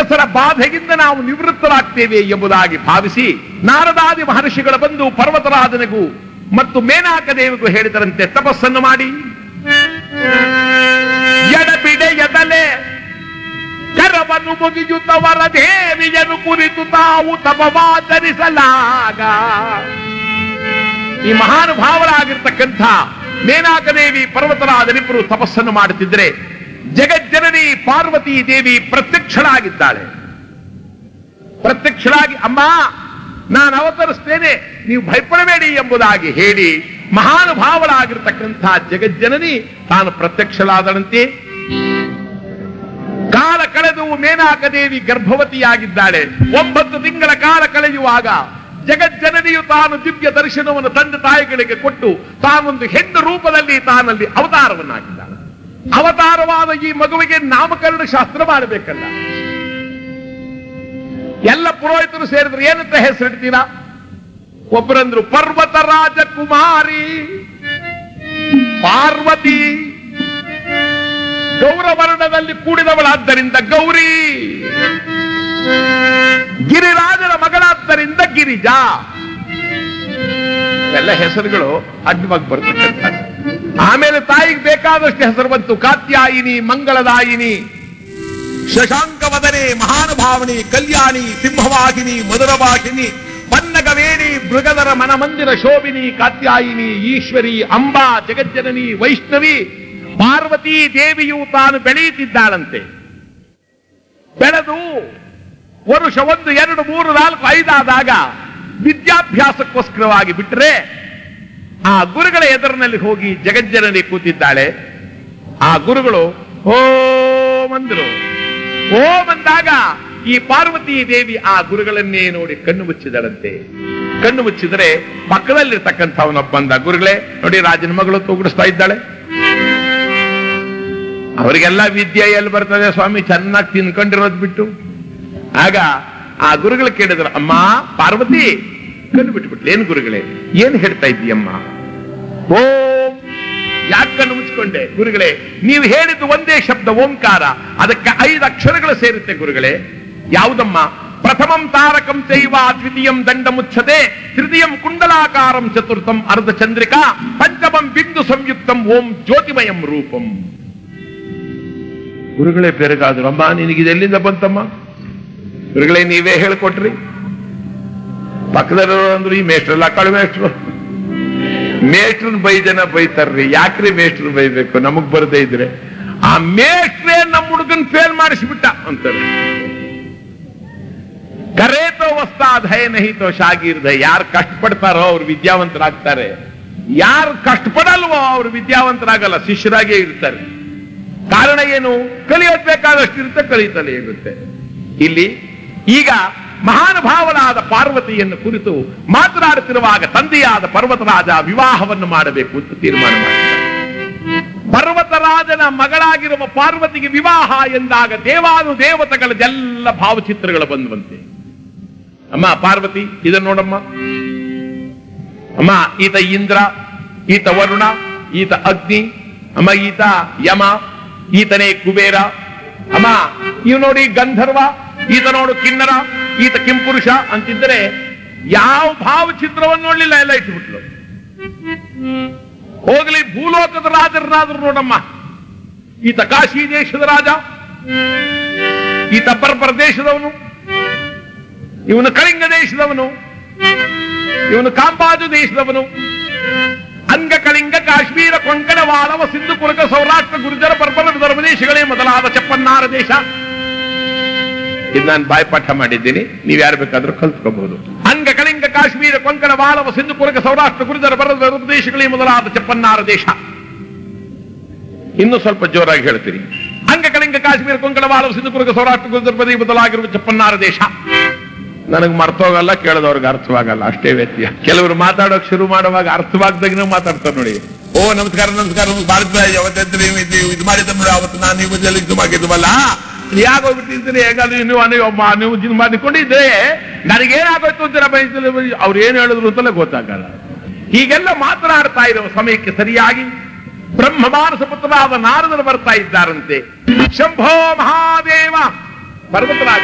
ರಾಕ್ಷಸರ ಬಾಧೆಯಿಂದ ನಾವು ನಿವೃತ್ತರಾಗ್ತೇವೆ ಎಂಬುದಾಗಿ ಭಾವಿಸಿ ನಾರದಾದಿ ಮಹರ್ಷಿಗಳ ಬಂದು ಪರ್ವತರಾಜನಿಗೂ ಮತ್ತು ಮೇನಾಕ ದೇವಿಗೂ ಹೇಳಿದರಂತೆ ತಪಸ್ಸನ್ನು ಮಾಡಿ ಎಡಬಿಡೆ ಎದಲೆ ಕರವನ್ನು ಮುಗಿಯುತ್ತವರ ದೇವಿಯನ್ನು ಕುರಿತು ತಾವು ತಪವಾಚರಿಸಲಾಗ ಈ ಮಹಾನುಭಾವರಾಗಿರ್ತಕ್ಕಂಥ ಮೇನಾಕ ದೇವಿ ಪರ್ವತರಾಜನಿಬ್ಬರು ತಪಸ್ಸನ್ನು ಮಾಡುತ್ತಿದ್ದರೆ ಜಗಜ್ಜನನಿ ಪಾರ್ವತಿ ದೇವಿ ಪ್ರತ್ಯಕ್ಷಳಾಗಿದ್ದಾಳೆ ಪ್ರತ್ಯಕ್ಷಳಾಗಿ ಅಮ್ಮ ನಾನು ಅವತರಿಸ್ತೇನೆ ನೀವು ಭಯಪಡಬೇಡಿ ಎಂಬುದಾಗಿ ಹೇಳಿ ಮಹಾನುಭಾವಳಾಗಿರ್ತಕ್ಕಂಥ ಜಗಜ್ಜನನಿ ತಾನು ಪ್ರತ್ಯಕ್ಷಳಾದಳಂತೆ ಕಾಲ ಕಳೆದು ಮೇನಾಕ ದೇವಿ ಗರ್ಭವತಿಯಾಗಿದ್ದಾಳೆ ಒಂಬತ್ತು ತಿಂಗಳ ಕಾಲ ಕಳೆಯುವಾಗ ಜಗಜ್ಜನನಿಯು ತಾನು ದಿವ್ಯ ದರ್ಶನವನ್ನು ತಂದೆ ತಾಯಿಗಳಿಗೆ ಕೊಟ್ಟು ತಾನೊಂದು ಹೆಣ್ಣು ರೂಪದಲ್ಲಿ ತಾನಲ್ಲಿ ಅವತಾರವನ್ನಾಗಿದ್ದಾಳೆ ಅವತಾರವಾದ ಈ ಮಗುವಿಗೆ ನಾಮಕರಣ ಶಾಸ್ತ್ರ ಮಾಡಬೇಕಲ್ಲ ಎಲ್ಲ ಪುರೋಹಿತರು ಸೇರಿದ್ರೆ ಏನಂತ ಹೆಸರಿಡ್ತೀರಾ ಒಬ್ಬರಂದ್ರು ಪರ್ವತ ರಾಜಕುಮಾರಿ ಪಾರ್ವತಿ ಗೌರವರ್ಣದಲ್ಲಿ ಕೂಡಿದವಳಾದ್ದರಿಂದ ಗೌರಿ ಗಿರಿರಾಜನ ಮಗಳಾದ್ದರಿಂದ ಗಿರಿಜಾ ಎಲ್ಲ ಹೆಸರುಗಳು ಅಡ್ಡವಾಗಿ ಬರ್ತಕ್ಕಂಥ ಆಮೇಲೆ ತಾಯಿಗೆ ಬೇಕಾದಷ್ಟು ಹೆಸರು ಬಂತು ಕಾತ್ಯಾಯಿನಿ ಮಂಗಳದಾಯಿನಿ ಶಶಾಂಕವದನೆ ಮಹಾನುಭಾವನಿ ಕಲ್ಯಾಣಿ ಸಿಂಹವಾಹಿನಿ ಮಧುರವಾಹಿನಿ ಪನ್ನಗವೇಣಿ ಮೃಗದರ ಮನಮಂದಿರ ಶೋಭಿನಿ ಕಾತ್ಯಾಯಿನಿ ಈಶ್ವರಿ ಅಂಬಾ ಜಗಜ್ಜನನಿ ವೈಷ್ಣವಿ ಪಾರ್ವತಿ ದೇವಿಯು ತಾನು ಬೆಳೆಯುತ್ತಿದ್ದಾಳಂತೆ ಬೆಳೆದು ವರುಷ ಒಂದು ಎರಡು ಮೂರು ನಾಲ್ಕು ಐದಾದಾಗ ವಿದ್ಯಾಭ್ಯಾಸಕ್ಕೋಸ್ಕರವಾಗಿ ಬಿಟ್ಟರೆ ಆ ಗುರುಗಳ ಎದುರಿನಲ್ಲಿ ಹೋಗಿ ಜಗಜ್ಜನನಿ ಕೂತಿದ್ದಾಳೆ ಆ ಗುರುಗಳು ಓಂ ಅಂದ್ರು ಓಂ ಅಂದಾಗ ಈ ಪಾರ್ವತಿ ದೇವಿ ಆ ಗುರುಗಳನ್ನೇ ನೋಡಿ ಕಣ್ಣು ಮುಚ್ಚಿದಳಂತೆ ಕಣ್ಣು ಮುಚ್ಚಿದರೆ ಪಕ್ಕದಲ್ಲಿರ್ತಕ್ಕಂಥವನೊಬ್ಬ ಬಂದ ಗುರುಗಳೇ ನೋಡಿ ರಾಜನ ಮಗಳು ತೂಗುಡಿಸ್ತಾ ಇದ್ದಾಳೆ ಅವರಿಗೆಲ್ಲ ವಿದ್ಯೆ ಎಲ್ಲಿ ಬರ್ತದೆ ಸ್ವಾಮಿ ಚೆನ್ನಾಗಿ ತಿನ್ಕೊಂಡಿರೋದ್ ಬಿಟ್ಟು ಆಗ ಆ ಗುರುಗಳು ಕೇಳಿದ್ರು ಅಮ್ಮ ಪಾರ್ವತಿ ಕಣ್ಣು ಬಿಟ್ಬಿಟ್ಲು ಏನ್ ಗುರುಗಳೇ ಏನ್ ಹೇಳ್ತಾ ಇದ್ದೀಯಮ್ಮ ಓಂ ಯಾಕೆ ಕಣ್ಣು ಮುಚ್ಕೊಂಡೆ ಗುರುಗಳೇ ನೀವು ಹೇಳಿದ್ದು ಒಂದೇ ಶಬ್ದ ಓಂಕಾರ ಅದಕ್ಕೆ ಐದು ಅಕ್ಷರಗಳು ಸೇರುತ್ತೆ ಗುರುಗಳೇ ಯಾವುದಮ್ಮ ಪ್ರಥಮಂ ತಾರಕಂ ಚೈವ ದ್ವಿತೀಯಂ ದಂಡ ಮುಚ್ಚತೆ ತೃತೀಯಂ ಕುಂಡಲಾಕಾರಂ ಚತುರ್ಥಂ ಅರ್ಧ ಚಂದ್ರಿಕಾ ಪಂಚಮಂ ಬಿಂದು ಸಂಯುಕ್ತಂ ಓಂ ಜ್ಯೋತಿಮಯಂ ರೂಪಂ ಗುರುಗಳೇ ಬೆರಗಾದ್ರು ಅಮ್ಮ ನಿನಗಿದೆ ಎಲ್ಲಿಂದ ಬಂತಮ್ಮ ಗುರುಗಳೇ ನೀವೇ ಹೇಳ್ಕೊಟ್ರಿ ಪಕ್ಕದಲ್ಲಿರೋ ಅಂದ್ರು ಈ ಮೇಷ್ಟ್ರಲ್ಲ ಕಳು ಮೇಷ್ಟ್ರು ಮೇಷ್ಟ್ರನ್ ಬೈದನ ಬೈತಾರ್ರಿ ಯಾಕ್ರಿ ಮೇಷ್ಟ್ರನ್ ಬೈಬೇಕು ನಮಗ್ ಬರದೇ ಇದ್ರೆ ಆ ಮೇಷ್ಟ್ರೇ ನಮ್ಮ ಹುಡುಗನ್ ಫೇಲ್ ಮಾಡಿಸ್ಬಿಟ್ಟ ಅಂತಾರೆ ಕರೇತೋ ವಸ್ತಾದ್ ಹೈ ನಹಿತೋ ಶಾಗಿರ್ದ ಯಾರು ಕಷ್ಟಪಡ್ತಾರೋ ಅವ್ರು ವಿದ್ಯಾವಂತರಾಗ್ತಾರೆ ಯಾರು ಕಷ್ಟಪಡಲ್ವೋ ಅವ್ರು ವಿದ್ಯಾವಂತರಾಗಲ್ಲ ಶಿಷ್ಯರಾಗೇ ಇರ್ತಾರೆ ಕಾರಣ ಏನು ಕಲಿಯೋದ್ ಬೇಕಾದಷ್ಟು ಇರುತ್ತೆ ಕಲಿತಲೇ ಇರುತ್ತೆ ಇಲ್ಲಿ ಈಗ ಮಹಾನುಭಾವನಾದ ಪಾರ್ವತಿಯನ್ನು ಕುರಿತು ಮಾತನಾಡುತ್ತಿರುವಾಗ ತಂದೆಯಾದ ಪರ್ವತರಾಜ ವಿವಾಹವನ್ನು ಮಾಡಬೇಕು ಅಂತ ತೀರ್ಮಾನ ಮಾಡಿದ್ದಾರೆ ಪರ್ವತರಾಜನ ಮಗಳಾಗಿರುವ ಪಾರ್ವತಿಗೆ ವಿವಾಹ ಎಂದಾಗ ದೇವಾನು ದೇವತೆಗಳದೆಲ್ಲ ಭಾವಚಿತ್ರಗಳು ಬಂದುವಂತೆ ಅಮ್ಮ ಪಾರ್ವತಿ ಇದನ್ನು ನೋಡಮ್ಮ ಅಮ್ಮ ಈತ ಇಂದ್ರ ಈತ ವರುಣ ಈತ ಅಗ್ನಿ ಅಮ್ಮ ಈತ ಯಮ ಈತನೇ ಕುಬೇರ ಅಮ್ಮ ಇವ್ ನೋಡಿ ಗಂಧರ್ವ ಈತ ನೋಡು ಕಿನ್ನರ ಈತ ಕಿಂಪುರುಷ ಅಂತಿದ್ದರೆ ಯಾವ ಭಾವಚಿತ್ರವನ್ನು ನೋಡ್ಲಿಲ್ಲ ಎಲ್ಲ ಇಟ್ಬಿಟ್ಲು ಹೋಗ್ಲಿ ಭೂಲೋಕದ ರಾಜರನ್ನಾದ್ರೂ ನೋಡಮ್ಮ ಈತ ಕಾಶಿ ದೇಶದ ರಾಜ ಈತ ಪರ್ಪರ ದೇಶದವನು ಇವನು ಕಳಿಂಗ ದೇಶದವನು ಇವನು ಕಾಂಬಾಜು ದೇಶದವನು ಅಂಗ ಕಳಿಂಗ ಕಾಶ್ಮೀರ ಕೊಂಕಣ ವಾಳವ ಸಿಂಧು ಕುರುಕ ಸೌರಾಷ್ಟ್ರ ಗುರುಜರ ಪರ್ಬಲ ವಿದರ್ಭ ದೇಶಗಳೇ ಮೊದಲಾದ ಚಪ್ಪನ್ನಾರ ದೇಶ ಇದು ನಾನು ಬಾಯ್ಪಾಠ ಮಾಡಿದ್ದೀನಿ ನೀವು ಯಾರು ಬೇಕಾದ್ರೂ ಕಲ್ತ್ಕೋಬಹುದು ಅಂಗ ಕಳಿಂಗ ಕಾಶ್ಮೀರ ಕೊಂಕಣ ವಾಳವ ಸಿಂಧು ಕುರುಕ ಸೌರಾಷ್ಟ್ರ ಗುರುಜರ ಪರ್ವತ ವಿದರ್ಭ ದೇಶಗಳೇ ಮೊದಲಾದ ಚಪ್ಪನ್ನಾರ ದೇಶ ಇನ್ನು ಸ್ವಲ್ಪ ಜೋರಾಗಿ ಹೇಳ್ತೀನಿ ಅಂಗ ಕಳಿಂಗ ಕಾಶ್ಮೀರ ಕೊಂಕಣ ವಾಳವ ಸಿಂಧು ಕುರುಕ ಸೌರಾಷ್ಟ್ರ ಗುರುಜರ ಪದವಿ ಬದಲಾಗಿರುವ ಚಪ್ಪನ್ನಾರ ದೇಶ ನನಗೆ ಮರ್ತೋಗಲ್ಲ ಕೇಳದವ್ರಿಗೆ ಅರ್ಥವಾಗಲ್ಲ ಅಷ್ಟೇ ವ್ಯತ್ಯ ಕೆಲವರು ಮಾತಾಡೋಕ್ ಶುರು ಮಾಡುವಾಗ ಅರ್ಥವಾಗ್ದಾಗ ಮಾತಾಡ್ತಾರೆ ನೋಡಿ ಓ ನಮಸ್ಕಾರ ನಮಸ್ಕಾರ ನಮ್ಗೆ ಭಾರತ ಯಾವತ್ತಂದ್ರೆ ನೀವು ಇದು ಇದು ಮಾಡಿದ ನೋಡಿ ಅವತ್ತು ನಾನು ನೀವು ಇದು ಮಾಡಿದ್ವಲ್ಲ ಯಾಗೋಗ್ಬಿಟ್ಟಿದ್ರೆ ಹೇಗಾದ್ರು ನೀವು ನೀವು ಒಬ್ಬ ನೀವು ಇದು ಮಾಡಿಕೊಂಡಿದ್ರೆ ನನಗೇನಾಗೋಯ್ತು ಅಂತ ಬಯಸಿದ್ರೆ ಅವ್ರು ಏನ್ ಹೇಳಿದ್ರು ಅಂತಲೇ ಗೊತ್ತಾಗಲ್ಲ ಹೀಗೆಲ್ಲ ಮಾತನಾಡ್ತಾ ಇರೋ ಸಮಯಕ್ಕೆ ಸರಿಯಾಗಿ ಬ್ರಹ್ಮ ಮಾನಸ ಪುತ್ರರಾದ ನಾರದರು ಬರ್ತಾ ಇದ್ದಾರಂತೆ ಶಂಭೋ ಮಹಾದೇವ ಪರ್ವತರಾಜ